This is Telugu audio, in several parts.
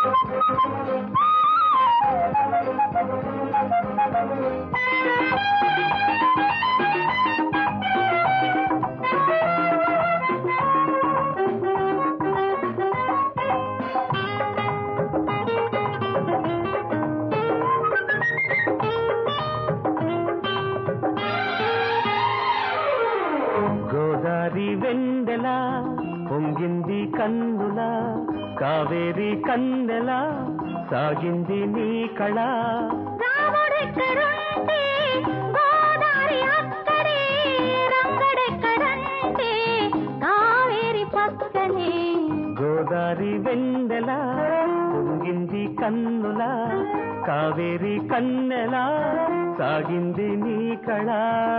గోదారి వెందెల పొంగింది కన్నుల కావేరి కన్నెల సాగింది నీ కళ రాముడెక్కడుంటే గోదారి అక్కడే రంగడెక్కడంటే కావేరి పక్కనే గోదారి వెందెల పొంగింది కన్నుల కావేరి కన్నెల సాగింది నీ కళ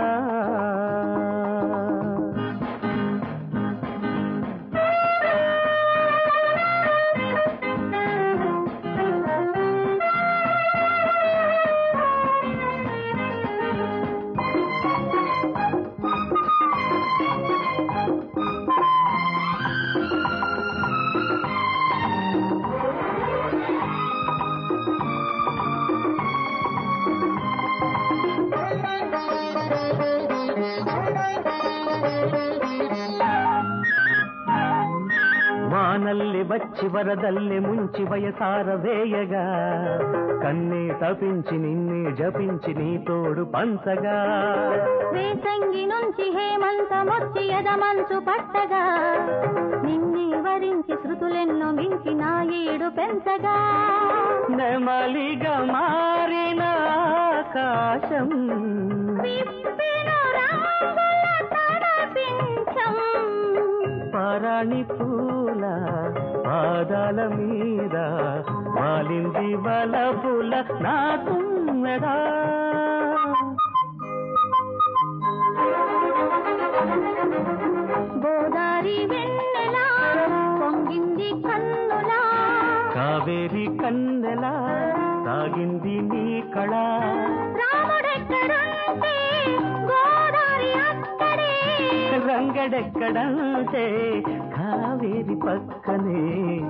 వానల్లి వచ్చి వరదల్లి ముంచి వయసార వేయగా కన్నే తపించి నిన్నే జపించి నీ తోడు పంచగా వేసంగి నుంచి హేమంతమొచ్చి ఎదమంచు పట్టగా నిన్నే వరించి శృతులెన్నో మించి నా ఏడు పెంచగా నెమలిగా మారిన ఆకాశం విప్పిన రంగుల తడపించం పరాణి పూల పాదాల మీద వాలింది వలపుల నా తుమ్మెదా గోదారి వెన్నెలా పొంగింది కన్నులా కావేరి కన్నెల సాగింది నీ కళ రాముడెక్కడుంటే గోదారి అక్కడే రంగడెక్కడంటే కావేరి పక్కనే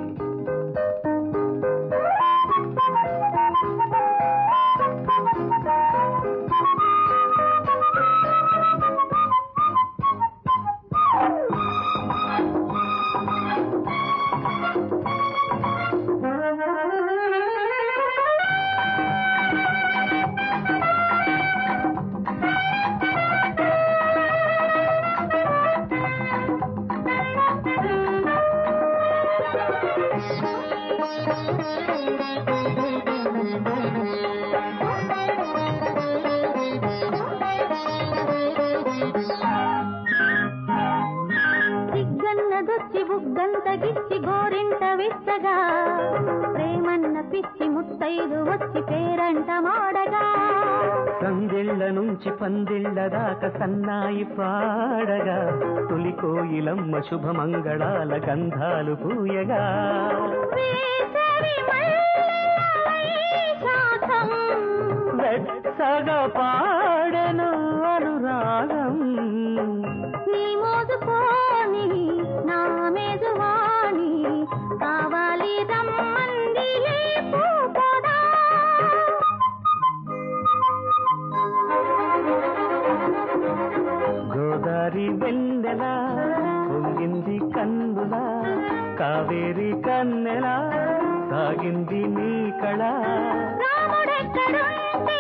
సిగ్గన్నదొచ్చి బుగ్గంత గిచ్చి గోరింట విచ్చగా ప్రేమన్న పిచ్చి ముత్తైదు వచ్చి పేరంట మాడగా సందిళ్ళ నుంచి పందిళ్ళ దాకా సన్నాయి పాడగా తొలి కోయిలమ్మ శుభమంగళాల గంధాలు పూయగా వేసవి మల్లెల వైశాఖం వెచ్చగా పాడెను అనురాగం నీ మోదుకోని నా మేజువాణి కావాలి రమ్మంది పూపదా గోదారి వెన్నెల పొంగింది కన్నుల కావేరి కన్నెల సాగింది నీ కళ రాముడెక్కడుంటే